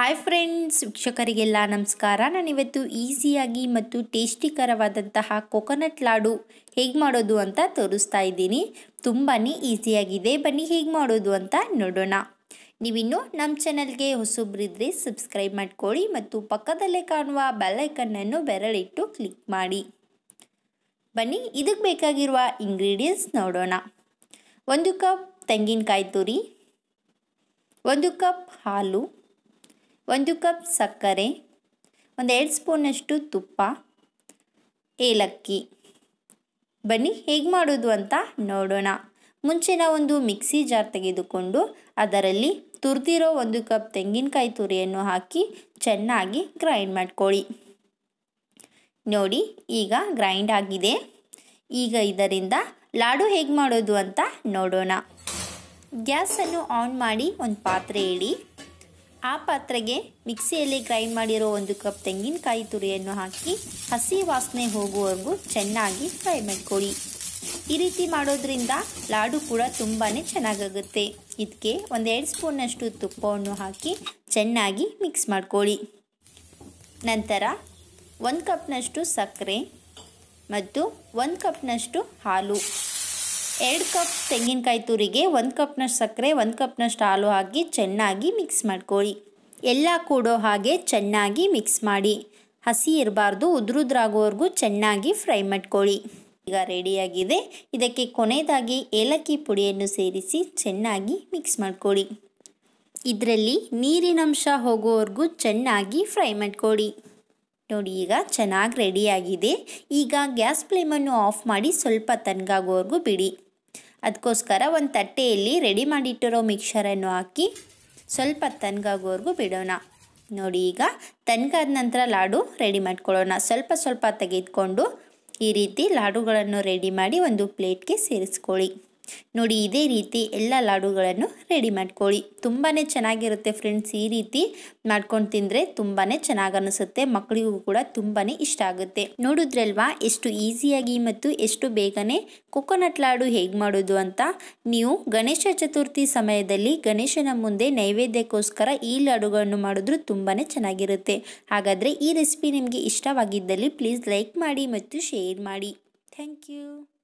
hi friends ವೀಕ್ಷಕರಿಗೆಲ್ಲ ನಮಸ್ಕಾರ ನಾನಿವತ್ತು ಈಸಿಯಾಗಿ ಮತ್ತು ಟೇಸ್ಟಿಕರವಾದಂತಹ ಕೊಕೊನಟ್ ಲಾಡು ಹೇಗೆ ಮಾಡೋದು ಅಂತ ತೋರಿಸ್ತಾ ಇದ್ದೀನಿ ತುಂಬಾ ಈಸಿಯಾಗಿದೆ ಬನ್ನಿ ಹೇಗೆ ಮಾಡೋದು ಅಂತ ನೋಡೋಣ ನೀವಿನ್ನು ನಮ್ಮ ಚಾನಲ್ಗೆ ಹೊಸಬ್ರಿದ್ರೆ ಸಬ್ಸ್ಕ್ರೈಬ್ ಮಾಡ್ಕೊಳ್ಳಿ ಮತ್ತು ಪಕ್ಕದಲ್ಲೇ ಕಾಣುವ ಬೆಲ್ಲೈಕನ್ನನ್ನು ಬೆರಳಿಟ್ಟು ಕ್ಲಿಕ್ ಮಾಡಿ ಬನ್ನಿ ಇದಕ್ಕೆ ಬೇಕಾಗಿರುವ ಇಂಗ್ರೀಡಿಯೆಂಟ್ಸ್ ನೋಡೋಣ ಒಂದು ಕಪ್ ತೆಂಗಿನಕಾಯಿ ತುರಿ ಒಂದು ಕಪ್ ಹಾಲು ಒಂದು ಕಪ್ ಸಕ್ಕರೆ ಒಂದು ಎರಡು ಸ್ಪೂನಷ್ಟು ತುಪ್ಪ ಏಲಕ್ಕಿ ಬನ್ನಿ ಹೇಗೆ ಮಾಡೋದು ಅಂತ ನೋಡೋಣ ಮುಂಚೆ ಒಂದು ಮಿಕ್ಸಿ ಜಾರ್ ತೆಗೆದುಕೊಂಡು ಅದರಲ್ಲಿ ತುರಿದಿರೋ ಒಂದು ಕಪ್ ತೆಂಗಿನಕಾಯಿ ತುರಿಯನ್ನು ಹಾಕಿ ಚೆನ್ನಾಗಿ ಗ್ರೈಂಡ್ ಮಾಡ್ಕೊಳ್ಳಿ ನೋಡಿ ಈಗ ಗ್ರೈಂಡ್ ಆಗಿದೆ ಈಗ ಇದರಿಂದ ಲಾಡು ಹೇಗೆ ಮಾಡೋದು ಅಂತ ನೋಡೋಣ ಗ್ಯಾಸನ್ನು ಆನ್ ಮಾಡಿ ಒಂದು ಪಾತ್ರೆ ಇಡಿ ಆ ಪಾತ್ರೆಗೆ ಮಿಕ್ಸಿಯಲ್ಲಿ ಗ್ರೈಂಡ್ ಮಾಡಿರೋ ಒಂದು ಕಪ್ ತೆಂಗಿನಕಾಯಿ ತುರಿಯನ್ನು ಹಾಕಿ ಹಸಿ ವಾಸನೆ ಹೋಗುವವರೆಗೂ ಚೆನ್ನಾಗಿ ಫ್ರೈ ಮಾಡ್ಕೊಳ್ಳಿ ಈ ರೀತಿ ಮಾಡೋದ್ರಿಂದ ಲಾಡು ಕೂಡ ತುಂಬಾ ಚೆನ್ನಾಗಾಗುತ್ತೆ ಇದಕ್ಕೆ ಒಂದೆರಡು ಸ್ಪೂನಷ್ಟು ತುಪ್ಪವನ್ನು ಹಾಕಿ ಚೆನ್ನಾಗಿ ಮಿಕ್ಸ್ ಮಾಡ್ಕೊಳ್ಳಿ ನಂತರ ಒಂದು ಕಪ್ನಷ್ಟು ಸಕ್ಕರೆ ಮತ್ತು ಒಂದು ಕಪ್ನಷ್ಟು ಹಾಲು ಎರಡು ಕಪ್ ತೆಂಗಿನಕಾಯಿ ತುರಿಗೆ ಒಂದು ಕಪ್ನಷ್ಟು ಸಕ್ಕರೆ ಒಂದು ಕಪ್ನಷ್ಟು ಹಾಲು ಹಾಕಿ ಚೆನ್ನಾಗಿ ಮಿಕ್ಸ್ ಮಾಡ್ಕೊಳ್ಳಿ ಎಲ್ಲ ಕೂಡೋ ಹಾಗೆ ಚೆನ್ನಾಗಿ ಮಿಕ್ಸ್ ಮಾಡಿ ಹಸಿ ಇರಬಾರ್ದು ಉದ್ರುದ್ರಾಗೋವರೆಗೂ ಚೆನ್ನಾಗಿ ಫ್ರೈ ಮಾಡ್ಕೊಳ್ಳಿ ಈಗ ರೆಡಿಯಾಗಿದೆ ಇದಕ್ಕೆ ಕೊನೆಯದಾಗಿ ಏಲಕ್ಕಿ ಪುಡಿಯನ್ನು ಸೇರಿಸಿ ಚೆನ್ನಾಗಿ ಮಿಕ್ಸ್ ಮಾಡ್ಕೊಳ್ಳಿ ಇದರಲ್ಲಿ ನೀರಿನಂಶ ಹೋಗೋವರೆಗೂ ಚೆನ್ನಾಗಿ ಫ್ರೈ ಮಾಡ್ಕೊಳ್ಳಿ ನೋಡಿ ಈಗ ಚೆನ್ನಾಗಿ ರೆಡಿಯಾಗಿದೆ ಈಗ ಗ್ಯಾಸ್ ಫ್ಲೇಮನ್ನು ಆಫ್ ಮಾಡಿ ಸ್ವಲ್ಪ ತಣ್ಣಗಾಗೋವರೆಗೂ ಬಿಡಿ ಅದಕ್ಕೋಸ್ಕರ ಒಂದು ತಟ್ಟೆಯಲ್ಲಿ ರೆಡಿ ಮಾಡಿಟ್ಟಿರೋ ಮಿಕ್ಸರನ್ನು ಹಾಕಿ ಸ್ವಲ್ಪ ತಣ್ಣಗಾಗೋವರೆಗೂ ಬಿಡೋಣ ನೋಡಿ ಈಗ ತಣ್ಣಗಾದ ನಂತರ ಲಾಡು ರೆಡಿ ಮಾಡ್ಕೊಳ್ಳೋಣ ಸ್ವಲ್ಪ ಸ್ವಲ್ಪ ತೆಗೆದುಕೊಂಡು ಈ ರೀತಿ ಲಾಡುಗಳನ್ನು ರೆಡಿ ಮಾಡಿ ಒಂದು ಪ್ಲೇಟ್ಗೆ ಸೇರಿಸ್ಕೊಳ್ಳಿ ನೋಡಿ ಇದೇ ರೀತಿ ಎಲ್ಲ ಲಾಡುಗಳನ್ನು ರೆಡಿ ಮಾಡ್ಕೊಳ್ಳಿ ತುಂಬಾ ಚೆನ್ನಾಗಿರುತ್ತೆ ಫ್ರೆಂಡ್ಸ್ ಈ ರೀತಿ ಮಾಡ್ಕೊಂಡು ತಿಂದರೆ ತುಂಬಾ ಚೆನ್ನಾಗಿ ಅನಿಸುತ್ತೆ ಮಕ್ಕಳಿಗೂ ಕೂಡ ತುಂಬಾ ಇಷ್ಟ ಆಗುತ್ತೆ ನೋಡಿದ್ರಲ್ವಾ ಎಷ್ಟು ಈಸಿಯಾಗಿ ಮತ್ತು ಎಷ್ಟು ಬೇಗನೆ ಕೊಕೊನಟ್ ಲಾಡು ಹೇಗೆ ಮಾಡೋದು ಅಂತ ನೀವು ಗಣೇಶ ಚತುರ್ಥಿ ಸಮಯದಲ್ಲಿ ಗಣೇಶನ ಮುಂದೆ ನೈವೇದ್ಯಕ್ಕೋಸ್ಕರ ಈ ಲಾಡುಗಳನ್ನು ಮಾಡಿದ್ರು ತುಂಬಾ ಚೆನ್ನಾಗಿರುತ್ತೆ ಹಾಗಾದರೆ ಈ ರೆಸಿಪಿ ನಿಮಗೆ ಇಷ್ಟವಾಗಿದ್ದಲ್ಲಿ ಪ್ಲೀಸ್ ಲೈಕ್ ಮಾಡಿ ಮತ್ತು ಶೇರ್ ಮಾಡಿ ಥ್ಯಾಂಕ್ ಯು